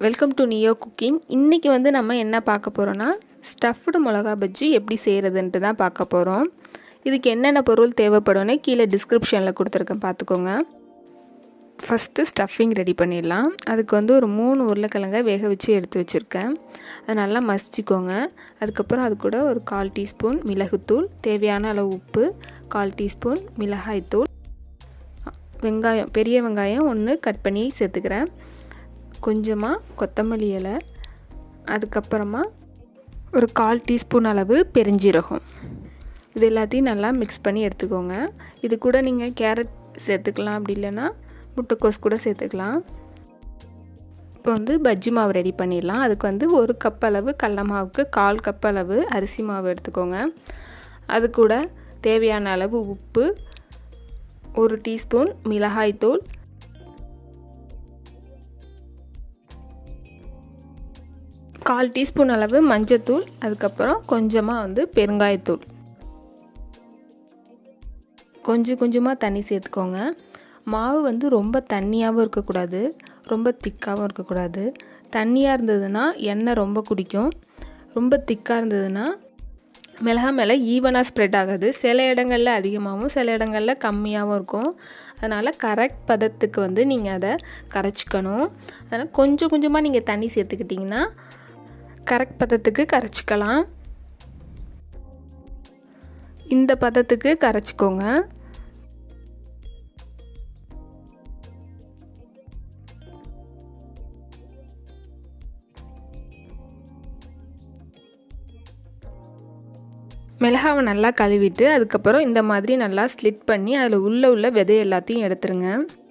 welcome to neo cooking இன்றைக்கி வந்து நம்ம என்ன பார்க்க போகிறோன்னா ஸ்டஃப்டு மிளகா பஜ்ஜி எப்படி செய்கிறதுன்ட்டு தான் பார்க்க போகிறோம் இதுக்கு என்னென்ன பொருள் தேவைப்படும்னு கீழே டிஸ்கிரிப்ஷனில் கொடுத்துருக்கேன் பார்த்துக்கோங்க ஃபஸ்ட்டு ஸ்டஃபிங் ரெடி பண்ணிடலாம் அதுக்கு வந்து ஒரு மூணு உருளைக்கிழங்க வேக வச்சு எடுத்து வச்சுருக்கேன் அதை நல்லா மசிச்சிக்கோங்க அதுக்கப்புறம் அது கூட ஒரு கால் டீஸ்பூன் மிளகுத்தூள் தேவையான அளவு உப்பு கால் டீஸ்பூன் மிளகாய்த்தூள் வெங்காயம் பெரிய வெங்காயம் ஒன்று கட் பண்ணி சேர்த்துக்கிறேன் கொஞ்சமாக கொத்தமல்லி இலை அதுக்கப்புறமா ஒரு கால் டீஸ்பூன் அளவு பெருஞ்சீரகம் இது எல்லாத்தையும் நல்லா மிக்ஸ் பண்ணி எடுத்துக்கோங்க இது கூட நீங்கள் கேரட் சேர்த்துக்கலாம் அப்படி இல்லைன்னா முட்டைக்கோஸ் கூட சேர்த்துக்கலாம் இப்போ வந்து பஜ்ஜி மாவு ரெடி பண்ணிடலாம் அதுக்கு வந்து ஒரு கப் அளவு கடல மாவுக்கு கால் கப் அளவு அரிசி மாவு எடுத்துக்கோங்க அது கூட தேவையான அளவு உப்பு ஒரு டீஸ்பூன் மிளகாய்த்தூள் கால் டீஸ்பூன் அளவு மஞ்சத்தூள் அதுக்கப்புறம் கொஞ்சமாக வந்து பெருங்காயத்தூள் கொஞ்சம் கொஞ்சமாக தண்ணி சேர்த்துக்கோங்க மாவு வந்து ரொம்ப தண்ணியாகவும் இருக்கக்கூடாது ரொம்ப திக்காகவும் இருக்கக்கூடாது தண்ணியாக இருந்ததுன்னா எண்ணெய் ரொம்ப குடிக்கும் ரொம்ப திக்காக இருந்ததுன்னா மிளகா மேலே ஈவனாக ஸ்ப்ரெட் ஆகாது சில இடங்களில் அதிகமாகவும் சில இடங்களில் கம்மியாகவும் இருக்கும் அதனால் கரெக்ட் பதத்துக்கு வந்து நீங்கள் அதை கரைச்சிக்கணும் அதனால் கொஞ்சம் கொஞ்சமாக நீங்கள் தண்ணி சேர்த்துக்கிட்டிங்கன்னா கரெக்ட் பதத்துக்கு கரைச்சிக்கலாம் இந்த பதத்துக்கு கரைச்சிக்கோங்க மிளகாவை நல்லா கழுவிட்டு அதுக்கப்புறம் இந்த மாதிரி நல்லா ஸ்லிட் பண்ணி அதில் உள்ள உள்ள விதை எல்லாத்தையும் எடுத்துருங்க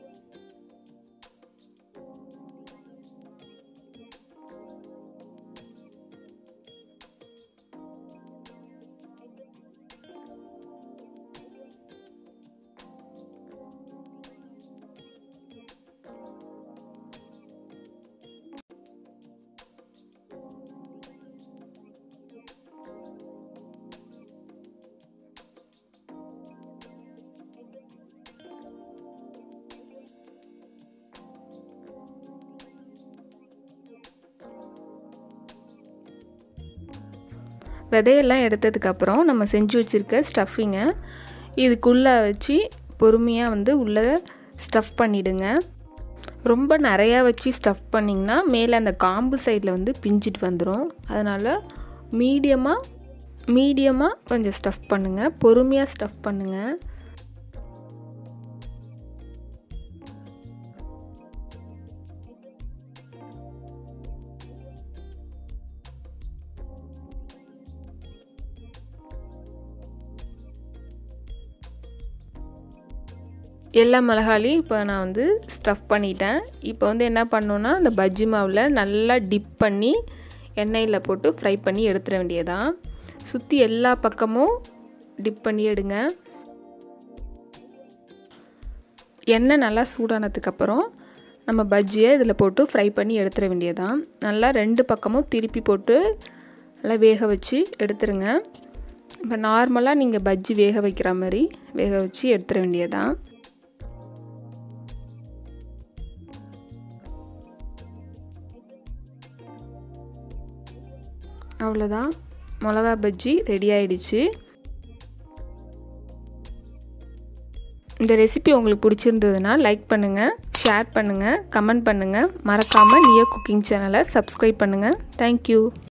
விதையெல்லாம் எடுத்ததுக்கப்புறம் நம்ம செஞ்சு வச்சுருக்க ஸ்டஃபிங்கை இதுக்குள்ளே வச்சு பொறுமையாக வந்து உள்ளே ஸ்டஃப் பண்ணிவிடுங்க ரொம்ப நிறையா வச்சு ஸ்டஃப் பண்ணிங்கன்னா மேலே அந்த காம்பு சைடில் வந்து பிஞ்சிட்டு வந்துடும் அதனால் மீடியமாக மீடியமாக கொஞ்சம் ஸ்டஃப் பண்ணுங்கள் பொறுமையாக ஸ்டஃப் பண்ணுங்கள் எல்லா மிளகாலையும் இப்போ நான் வந்து ஸ்டஃப் பண்ணிட்டேன் இப்போ வந்து என்ன பண்ணோன்னா அந்த பஜ்ஜி மாவில் நல்லா டிப் பண்ணி எண்ணெயில் போட்டு ஃப்ரை பண்ணி எடுத்துட வேண்டியதான் சுற்றி எல்லா பக்கமும் டிப் பண்ணி எடுங்க எண்ணெய் நல்லா சூடானதுக்கப்புறம் நம்ம பஜ்ஜியை இதில் போட்டு ஃப்ரை பண்ணி எடுத்துட வேண்டியதான் நல்லா ரெண்டு பக்கமும் திருப்பி போட்டு நல்லா வேக வச்சு எடுத்துருங்க இப்போ நார்மலாக நீங்கள் பஜ்ஜி வேக வைக்கிற மாதிரி வேக வச்சு எடுத்துட வேண்டியதான் அவ்வளோதான் மிளகா பஜ்ஜி ரெடி ஆயிடுச்சு இந்த ரெசிபி உங்களுக்கு பிடிச்சிருந்ததுன்னா லைக் பண்ணுங்கள் ஷேர் பண்ணுங்கள் கமெண்ட் பண்ணுங்கள் மறக்காமல் நியோ குக்கிங் சேனலை சப்ஸ்கிரைப் பண்ணுங்கள் தேங்க்யூ